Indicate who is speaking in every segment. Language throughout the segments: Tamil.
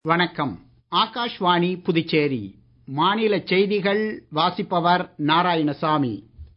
Speaker 1: வணக்கம் ஆகாஷ்வாணி புதுச்சேரி மாநிலச் செய்திகள் வாசிப்பவர் நாராயணசாமி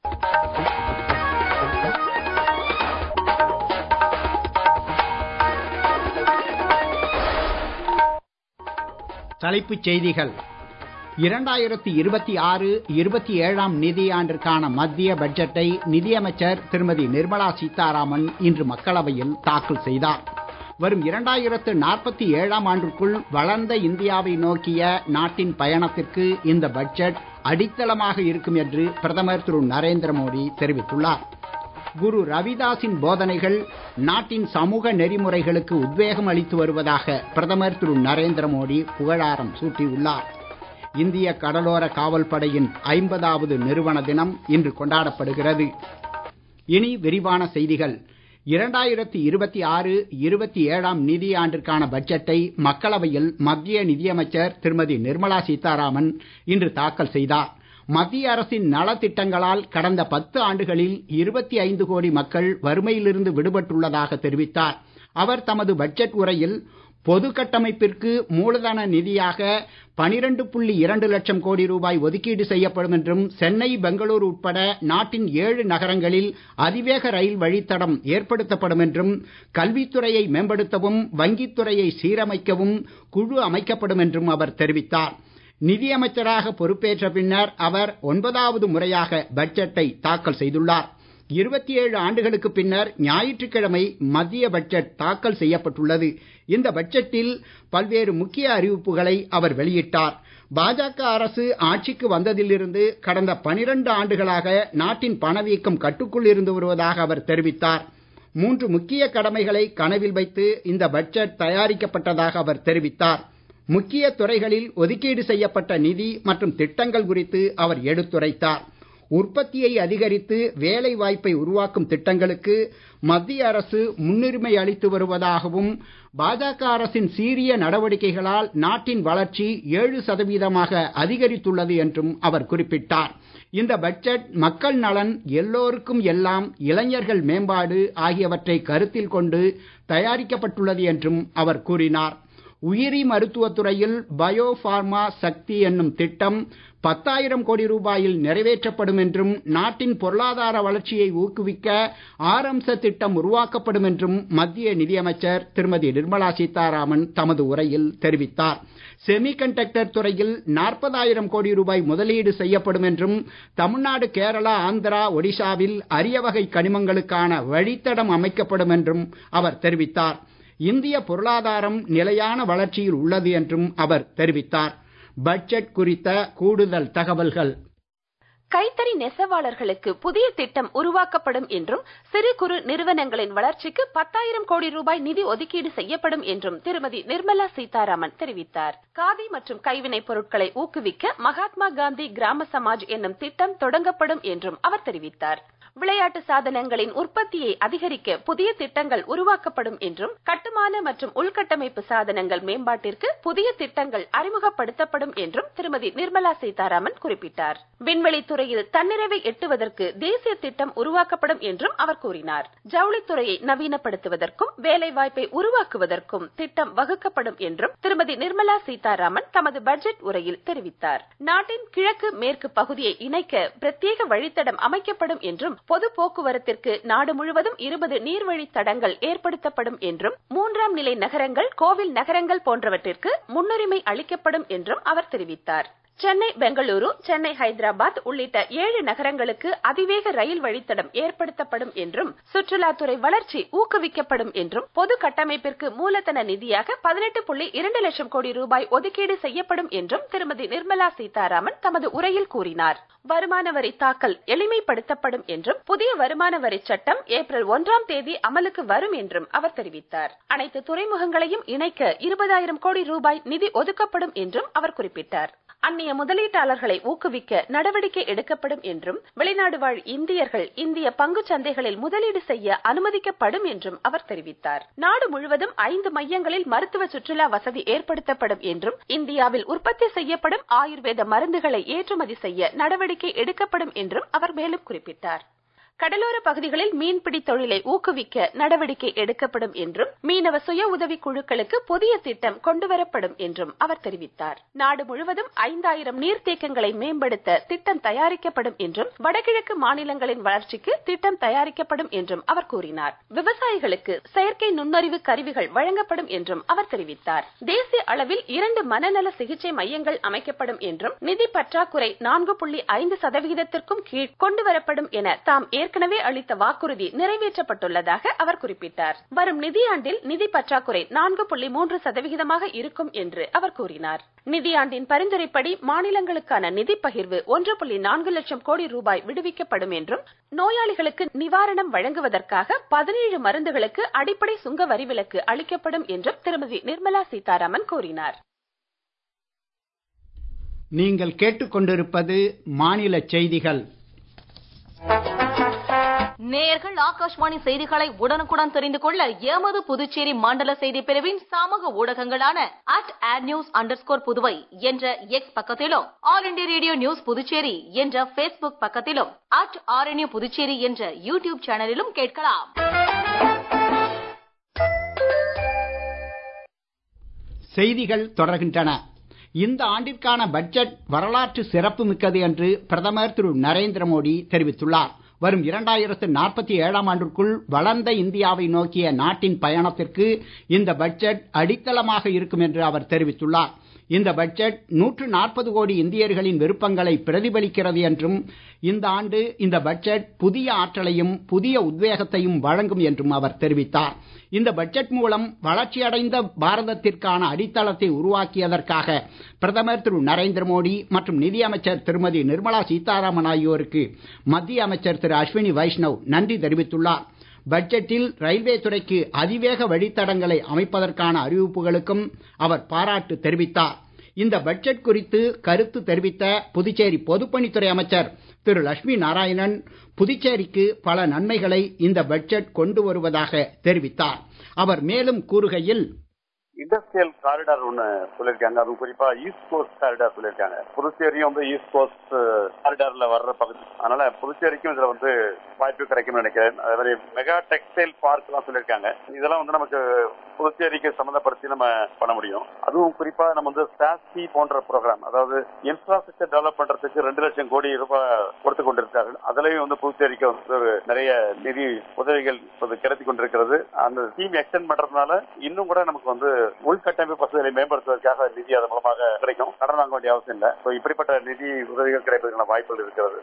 Speaker 1: தலைப்புச் செய்திகள் இரண்டாயிரத்தி இருபத்தி ஆறு இருபத்தி ஏழாம் நிதியாண்டிற்கான மத்திய பட்ஜெட்டை நிதியமைச்சர் திருமதி நிர்மலா சீதாராமன் இன்று மக்களவையில் தாக்கல் செய்தார் வரும் இரண்டாயிரத்து நாற்பத்தி ஏழாம் ஆண்டுக்குள் வளர்ந்த இந்தியாவை நோக்கிய நாட்டின் பயணத்திற்கு இந்த பட்ஜெட் அடித்தளமாக இருக்கும் என்று பிரதமர் திரு நரேந்திர மோடி தெரிவித்துள்ளார் குரு ரவிதாசின் போதனைகள் நாட்டின் சமூக நெறிமுறைகளுக்கு உத்வேகம் அளித்து வருவதாக பிரதமர் திரு நரேந்திர மோடி புகழாரம் சூட்டியுள்ளார் இந்திய கடலோர காவல் படையின் ஐம்பதாவது நிறுவன தினம் இன்று கொண்டாடப்படுகிறது இனி விரிவான செய்திகள் இரண்டாயிரத்தி இருபத்தி ஆறு இருபத்தி ஏழாம் நிதியாண்டிற்கான பட்ஜெட்டை மக்களவையில் மத்திய நிதியமைச்சர் திருமதி நிர்மலா சீதாராமன் இன்று தாக்கல் செய்தார் மத்திய அரசின் நலத்திட்டங்களால் கடந்த பத்து ஆண்டுகளில் இருபத்தி ஐந்து கோடி மக்கள் வறுமையிலிருந்து விடுபட்டுள்ளதாக தெரிவித்தார் அவர் தமது பட்ஜெட் உரையில் பொது கட்டமைப்பிற்கு மூலதன நிதியாக பனிரெண்டு புள்ளி இரண்டு லட்சம் கோடி ரூபாய் ஒதுக்கீடு செய்யப்படும் என்றும் சென்னை பெங்களூரு உட்பட நாட்டின் ஏழு நகரங்களில் அதிவேக ரயில் வழித்தடம் ஏற்படுத்தப்படும் என்றும் கல்வித்துறையை மேம்படுத்தவும் வங்கித்துறையை சீரமைக்கவும் குழு அமைக்கப்படும் என்றும் அவர் தெரிவித்தார் நிதியமைச்சராக பொறுப்பேற்ற பின்னர் அவர் ஒன்பதாவது முறையாக பட்ஜெட்டை தாக்கல் செய்துள்ளார் இருபத்தி ஏழு ஆண்டுகளுக்கு பின்னர் ஞாயிற்றுக்கிழமை மத்திய பட்ஜெட் தாக்கல் செய்யப்பட்டுள்ளது இந்த பட்ஜெட்டில் பல்வேறு முக்கிய அறிவிப்புகளை அவர் வெளியிட்டார் பாஜக அரசு ஆட்சிக்கு வந்ததிலிருந்து கடந்த பனிரெண்டு ஆண்டுகளாக நாட்டின் பணவீக்கம் கட்டுக்குள் இருந்து வருவதாக அவர் தெரிவித்தார் மூன்று முக்கிய கடமைகளை கனவில் வைத்து இந்த பட்ஜெட் தயாரிக்கப்பட்டதாக அவர் தெரிவித்தார் முக்கிய துறைகளில் ஒதுக்கீடு செய்யப்பட்ட நிதி மற்றும் திட்டங்கள் குறித்து அவர் எடுத்துரைத்தார் உற்பத்தியை அதிகரித்து வேலை வாய்ப்பை உருவாக்கும் திட்டங்களுக்கு மத்திய அரசு முன்னுரிமை அளித்து வருவதாகவும் பாஜக அரசின் சீரிய நடவடிக்கைகளால் நாட்டின் வளர்ச்சி ஏழு சதவீதமாக அதிகரித்துள்ளது என்றும் அவர் குறிப்பிட்டார் இந்த பட்ஜெட் மக்கள் நலன் எல்லோருக்கும் எல்லாம் இளைஞர்கள் மேம்பாடு ஆகியவற்றை கருத்தில் கொண்டு தயாரிக்கப்பட்டுள்ளது என்றும் அவர் கூறினார் உயிரி மருத்துவத் துறையில் பயோ பார்மா சக்தி என்னும் திட்டம் பத்தாயிரம் கோடி ரூபாயில் நிறைவேற்றப்படும் என்றும் நாட்டின் பொருளாதார வளர்ச்சியை ஊக்குவிக்க ஆரம்ச திட்டம் உருவாக்கப்படும் என்றும் மத்திய நிதியமைச்சர் திருமதி நிர்மலா சீதாராமன் தமது உரையில் தெரிவித்தார் செமி கண்டக்டர் துறையில் நாற்பதாயிரம் கோடி ரூபாய் முதலீடு செய்யப்படும் என்றும் தமிழ்நாடு கேரளா ஆந்திரா ஒடிசாவில் அரிய வகை கனிமங்களுக்கான வழித்தடம் அமைக்கப்படும் என்றும் அவர் தெரிவித்தார் இந்திய பொருளாதாரம் நிலையான வளர்ச்சியில் உள்ளது என்றும் அவர் தெரிவித்தார் பட்ஜெட் குறித்த கூடுதல் தகவல்கள்
Speaker 2: கைத்தறி நெசவாளர்களுக்கு புதிய திட்டம் உருவாக்கப்படும் என்றும் சிறு குறு நிறுவனங்களின் வளர்ச்சிக்கு பத்தாயிரம் கோடி ரூபாய் நிதி ஒதுக்கீடு செய்யப்படும் என்றும் திருமதி நிர்மலா சீதாராமன் தெரிவித்தார் காதி மற்றும் கைவினைப் பொருட்களை ஊக்குவிக்க மகாத்மா காந்தி கிராம சமாஜ் என்னும் திட்டம் தொடங்கப்படும் என்றும் அவர் தெரிவித்தார் விளையாட்டு சாதனங்களின் உற்பத்தியை அதிகரிக்க புதிய திட்டங்கள் உருவாக்கப்படும் என்றும் கட்டுமான மற்றும் உள்கட்டமைப்பு சாதனங்கள் மேம்பாட்டிற்கு புதிய திட்டங்கள் அறிமுகப்படுத்தப்படும் என்றும் திருமதி நிர்மலா சீதாராமன் குறிப்பிட்டார் விண்வெளி துறையில் தன்னிறைவை எட்டுவதற்கு தேசிய திட்டம் உருவாக்கப்படும் என்றும் அவர் கூறினார் ஜவுளித்துறையை நவீனப்படுத்துவதற்கும் வேலை வாய்ப்பை உருவாக்குவதற்கும் திட்டம் வகுக்கப்படும் என்றும் திருமதி நிர்மலா சீதாராமன் தமது பட்ஜெட் உரையில் தெரிவித்தார் நாட்டின் கிழக்கு மேற்கு பகுதியை இணைக்க பிரத்யேக வழித்தடம் அமைக்கப்படும் என்றும் பொது போக்குவரத்திற்கு நாடு முழுவதும் இருபது நீர்வழி தடங்கள் ஏற்படுத்தப்படும் என்றும் மூன்றாம் நிலை நகரங்கள் கோவில் நகரங்கள் போன்றவற்றிற்கு முன்னுரிமை அளிக்கப்படும் என்றும் அவர் தெரிவித்தார் சென்னை பெங்களூரு சென்னை ஹைதராபாத் உள்ளிட்ட ஏழு நகரங்களுக்கு அதிவேக ரயில் வழித்தடம் ஏற்படுத்தப்படும் என்றும் சுற்றுலாத்துறை வளர்ச்சி ஊக்குவிக்கப்படும் என்றும் பொது கட்டமைப்பிற்கு மூலதன நிதியாக பதினெட்டு புள்ளி இரண்டு லட்சம் கோடி ரூபாய் ஒதுக்கீடு செய்யப்படும் என்றும் திருமதி நிர்மலா சீதாராமன் தமது உரையில் கூறினார் வருமான வரி தாக்கல் எளிமைப்படுத்தப்படும் என்றும் புதிய வருமான வரி சட்டம் ஏப்ரல் ஒன்றாம் தேதி அமலுக்கு வரும் என்றும் அவர் தெரிவித்தார் அனைத்து துறைமுகங்களையும் இணைக்க இருபதாயிரம் கோடி ரூபாய் நிதி ஒதுக்கப்படும் என்றும் அவர் குறிப்பிட்டார் அந்நிய முதலீட்டாளர்களை ஊக்குவிக்க நடவடிக்கை எடுக்கப்படும் என்றும் வெளிநாடு வாழ் இந்தியர்கள் இந்திய பங்கு சந்தைகளில் முதலீடு செய்ய அனுமதிக்கப்படும் என்றும் அவர் தெரிவித்தார் நாடு முழுவதும் ஐந்து மையங்களில் மருத்துவ சுற்றுலா வசதி ஏற்படுத்தப்படும் என்றும் இந்தியாவில் உற்பத்தி செய்யப்படும் ஆயுர்வேத மருந்துகளை ஏற்றுமதி செய்ய நடவடிக்கை எடுக்கப்படும் என்றும் அவர் மேலும் குறிப்பிட்டார் கடலோர பகுதிகளில் மீன்பிடி தொழிலை ஊக்குவிக்க நடவடிக்கை எடுக்கப்படும் என்றும் மீனவ சுய உதவி குழுக்களுக்கு புதிய திட்டம் கொண்டுவரப்படும் என்றும் அவர் தெரிவித்தார் நாடு முழுவதும் ஐந்தாயிரம் நீர்த்தேக்கங்களை மேம்படுத்த திட்டம் தயாரிக்கப்படும் என்றும் வடகிழக்கு மாநிலங்களின் வளர்ச்சிக்கு திட்டம் தயாரிக்கப்படும் என்றும் அவர் கூறினார் விவசாயிகளுக்கு செயற்கை நுண்ணறிவு கருவிகள் வழங்கப்படும் என்றும் அவர் தெரிவித்தார் தேசிய அளவில் இரண்டு மனநல சிகிச்சை மையங்கள் அமைக்கப்படும் என்றும் நிதி பற்றாக்குறை நான்கு புள்ளி ஐந்து சதவிகிதத்திற்கும் கீழ் கொண்டுவரப்படும் என தாம் ஏற்கனவே அளித்த வாக்குறுதி நிறைவேற்றப்பட்டுள்ளதாக அவர் குறிப்பிட்டார் வரும் நிதியாண்டில் நிதி பற்றாக்குறை நான்கு புள்ளி மூன்று சதவிகிதமாக இருக்கும் என்று அவர் கூறினார் நிதியாண்டின் பரிந்துரைப்படி மாநிலங்களுக்கான நிதி பகிர்வு ஒன்று புள்ளி நான்கு லட்சம் கோடி ரூபாய் விடுவிக்கப்படும் என்றும் நோயாளிகளுக்கு நிவாரணம் வழங்குவதற்காக பதினேழு மருந்துகளுக்கு அடிப்படை சுங்க வரி விலக்கு அளிக்கப்படும் என்றும் திருமதி நிர்மலா சீதாராமன் கூறினார்
Speaker 1: நீங்கள் கேட்டுக்கொண்டிருப்பது மாநில செய்திகள்
Speaker 3: நேயர்கள் ஆகாஷ்வாணி செய்திகளை உடனுக்குடன் தெரிந்து கொள்ள எமது புதுச்சேரி மண்டல செய்தி பிரிவின் சமூக ஊடகங்களான அட் ஆட் நியூஸ் அண்டர் புதுவை என்ற எக்ஸ் பக்கத்திலும் all India radio news Puducherry என்ற பேஸ்புக் பக்கத்திலும் அட் ஆர்என்யூ புதுச்சேரி என்ற யூடியூப் சேனலிலும் கேட்கலாம்
Speaker 1: செய்திகள் தொடர்கின்றன இந்த ஆண்டிற்கான பட்ஜெட் வரலாற்று சிறப்பு மிக்கது என்று பிரதமர் திரு நரேந்திர மோடி தெரிவித்துள்ளார் வரும் இரண்டாயிரத்து நாற்பத்தி ஏழாம் ஆண்டிற்குள் வளர்ந்த இந்தியாவை நோக்கிய நாட்டின் பயணத்திற்கு இந்த பட்ஜெட் அடித்தளமாக இருக்கும் என்று அவர் தெரிவித்துள்ளார் இந்த பட்ஜெட் நூற்று நாற்பது கோடி இந்தியர்களின் விருப்பங்களை பிரதிபலிக்கிறது என்றும் இந்த ஆண்டு இந்த பட்ஜெட் புதிய ஆற்றலையும் புதிய உத்வேகத்தையும் வழங்கும் என்றும் அவர் தெரிவித்தார் இந்த பட்ஜெட் மூலம் வளர்ச்சியடைந்த பாரதத்திற்கான அடித்தளத்தை உருவாக்கியதற்காக பிரதமர் திரு நரேந்திர மோடி மற்றும் நிதியமைச்சர் திருமதி நிர்மலா சீதாராமன் ஆகியோருக்கு மத்திய அமைச்சர் திரு அஸ்வினி வைஷ்ணவ் நன்றி தெரிவித்துள்ளார் பட்ஜெட்டில் ரயில்வே துறைக்கு அதிவேக வழித்தடங்களை அமைப்பதற்கான அறிவிப்புகளுக்கும் அவர் பாராட்டு தெரிவித்தார் இந்த பட்ஜெட் குறித்து கருத்து தெரிவித்த புதுச்சேரி பொதுப்பணித்துறை அமைச்சர் திரு லட்சுமி நாராயணன் புதுச்சேரிக்கு பல நன்மைகளை இந்த பட்ஜெட் கொண்டு வருவதாக தெரிவித்தார் அவர் மேலும் கூறுகையில்
Speaker 4: இண்டஸ்ட்ரியல் காரிடார் ஒண்ணு சொல்லியிருக்காங்க அதுவும் குறிப்பா ஈஸ்ட் கோஸ்ட் காரிடார் சொல்லியிருக்காங்க புதுச்சேரியும் வந்து ஈஸ்ட் கோஸ்ட் காரிடார்ல வர்ற பகுதி அதனால புதுச்சேரிக்கும் இதுல வந்து வாய்ப்பு கிடைக்கும்னு நினைக்கிறேன் அதே மாதிரி மெகா டெக்ஸ்டைல் பார்க் எல்லாம் சொல்லியிருக்காங்க இதெல்லாம் வந்து நமக்கு புதுச்சேரிக்கு சம்பந்தப்படுத்தி நம்ம பண்ண முடியும் அதுவும் குறிப்பா நம்ம வந்து சாஸ்டி போன்ற ப்ரோக்ராம் அதாவது இன்ஃப்ராஸ்ட்ரக்சர் டெவலப் பண்றதுக்கு ரெண்டு லட்சம் கோடி ரூபாய் கொடுத்து கொண்டிருக்கார்கள் அதுலயும் வந்து புதுச்சேரிக்கு வந்து ஒரு நிறைய நிதி உதவிகள் இப்போது கிடைத்து கொண்டிருக்கிறது அந்த ஸ்கீம் எக்ஸ்டெண்ட் பண்றதுனால இன்னும் கூட நமக்கு வந்து உள்கட்டமைப்பு வசதிகளை மேம்படுத்துவதற்காக நிதி அதன் மூலமாக கிடைக்கும் கடன் வாங்க வேண்டிய அவசியம் இல்லை இப்படிப்பட்ட நிதி உதவிகள் கிடைப்பதற்கான வாய்ப்புகள் இருக்கிறது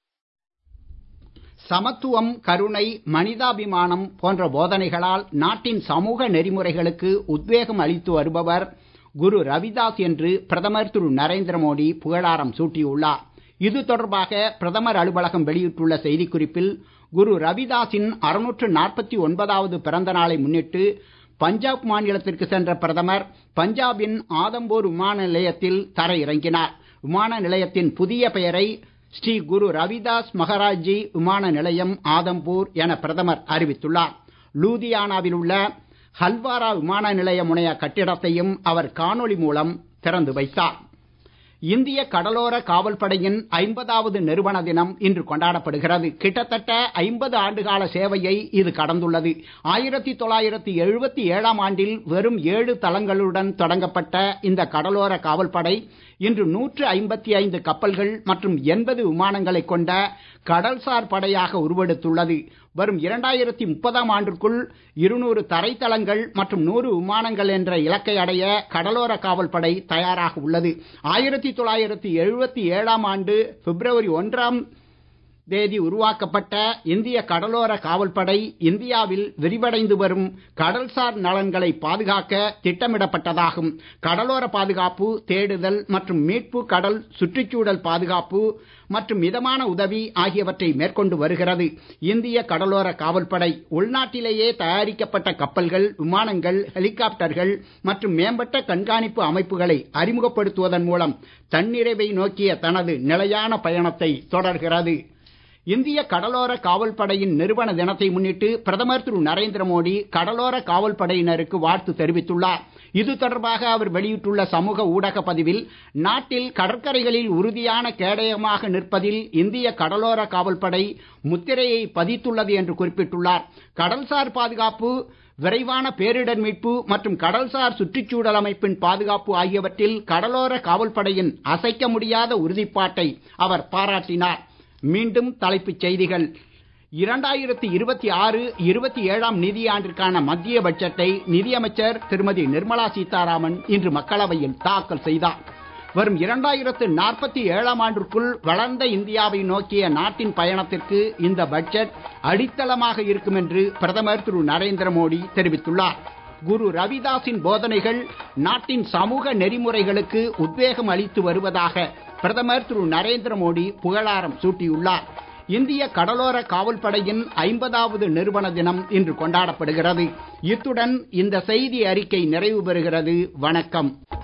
Speaker 1: சமத்துவம் கருணை மனிதாபிமானம் போன்ற போதனைகளால் நாட்டின் சமூக நெறிமுறைகளுக்கு உத்வேகம் அளித்து வருபவர் குரு ரவிதாஸ் என்று பிரதமர் திரு நரேந்திர மோடி புகழாரம் சூட்டியுள்ளார் இது தொடர்பாக பிரதமர் அலுவலகம் வெளியிட்டுள்ள செய்திக்குறிப்பில் குரு ரவிதாஸின் அறுநூற்று நாற்பத்தி ஒன்பதாவது பிறந்த நாளை முன்னிட்டு பஞ்சாப் மாநிலத்திற்கு சென்ற பிரதமர் பஞ்சாபின் ஆதம்பூர் விமான நிலையத்தில் தரையிறங்கினார் விமான நிலையத்தின் புதிய பெயரை ஸ்ரீ குரு ரவிதாஸ் மகாராஜ்ஜி விமான நிலையம் ஆதம்பூர் என பிரதமர் அறிவித்துள்ளார் லூதியானாவில் உள்ள ஹல்வாரா விமான நிலைய முனைய கட்டிடத்தையும் அவர் காணொளி மூலம் திறந்து வைத்தார் இந்திய கடலோர காவல்படையின் ஐம்பதாவது நிறுவன தினம் இன்று கொண்டாடப்படுகிறது கிட்டத்தட்ட ஐம்பது ஆண்டுகால சேவையை இது கடந்துள்ளது ஆயிரத்தி தொள்ளாயிரத்தி எழுபத்தி ஏழாம் ஆண்டில் வெறும் ஏழு தளங்களுடன் தொடங்கப்பட்ட இந்த கடலோர காவல்படை இன்று நூற்று ஐம்பத்தி ஐந்து கப்பல்கள் மற்றும் எண்பது விமானங்களை கொண்ட கடல்சார் படையாக உருவெடுத்துள்ளது வரும் இரண்டாயிரத்தி முப்பதாம் ஆண்டிற்குள் இருநூறு தரைத்தளங்கள் மற்றும் நூறு விமானங்கள் என்ற இலக்கை அடைய கடலோர காவல்படை தயாராக உள்ளது ஆயிரத்தி தொள்ளாயிரத்தி எழுபத்தி ஏழாம் ஆண்டு பிப்ரவரி ஒன்றாம் தேதி உருவாக்கப்பட்ட இந்திய கடலோர காவல்படை இந்தியாவில் விரிவடைந்து வரும் கடல்சார் நலன்களை பாதுகாக்க திட்டமிடப்பட்டதாகும் கடலோர பாதுகாப்பு தேடுதல் மற்றும் மீட்பு கடல் சுற்றுச்சூழல் பாதுகாப்பு மற்றும் மிதமான உதவி ஆகியவற்றை மேற்கொண்டு வருகிறது இந்திய கடலோர காவல்படை உள்நாட்டிலேயே தயாரிக்கப்பட்ட கப்பல்கள் விமானங்கள் ஹெலிகாப்டர்கள் மற்றும் மேம்பட்ட கண்காணிப்பு அமைப்புகளை அறிமுகப்படுத்துவதன் மூலம் தன்னிறைவை நோக்கிய தனது நிலையான பயணத்தை தொடர்கிறது இந்திய கடலோர காவல்படையின் நிறுவன தினத்தை முன்னிட்டு பிரதமர் திரு நரேந்திர மோடி கடலோர காவல்படையினருக்கு வாழ்த்து தெரிவித்துள்ளார் இது தொடர்பாக அவர் வெளியிட்டுள்ள சமூக ஊடக பதிவில் நாட்டில் கடற்கரைகளில் உறுதியான கேடயமாக நிற்பதில் இந்திய கடலோர காவல்படை முத்திரையை பதித்துள்ளது என்று குறிப்பிட்டுள்ளார் கடல்சார் பாதுகாப்பு விரைவான பேரிடர் மீட்பு மற்றும் கடல்சார் சுற்றுச்சூழல் அமைப்பின் பாதுகாப்பு ஆகியவற்றில் கடலோர காவல்படையின் அசைக்க முடியாத உறுதிப்பாட்டை அவர் பாராட்டினார் மீண்டும் தலைப்புச் செய்திகள் இரண்டாயிரத்தி இருபத்தி ஆறு இருபத்தி ஏழாம் நிதியாண்டிற்கான மத்திய பட்ஜெட்டை நிதியமைச்சர் திருமதி நிர்மலா சீதாராமன் இன்று மக்களவையில் தாக்கல் செய்தார் வரும் இரண்டாயிரத்து நாற்பத்தி ஏழாம் ஆண்டிற்குள் வளர்ந்த இந்தியாவை நோக்கிய நாட்டின் பயணத்திற்கு இந்த பட்ஜெட் அடித்தளமாக இருக்கும் என்று பிரதமர் திரு நரேந்திர மோடி தெரிவித்துள்ளார் குரு ரவிதாஸின் போதனைகள் நாட்டின் சமூக நெறிமுறைகளுக்கு உத்வேகம் அளித்து வருவதாக பிரதமர் திரு நரேந்திர மோடி புகழாரம் சூட்டியுள்ளார் இந்திய கடலோர காவல்படையின் ஐம்பதாவது நிறுவன தினம் இன்று கொண்டாடப்படுகிறது இத்துடன் இந்த செய்தி அறிக்கை நிறைவு பெறுகிறது வணக்கம்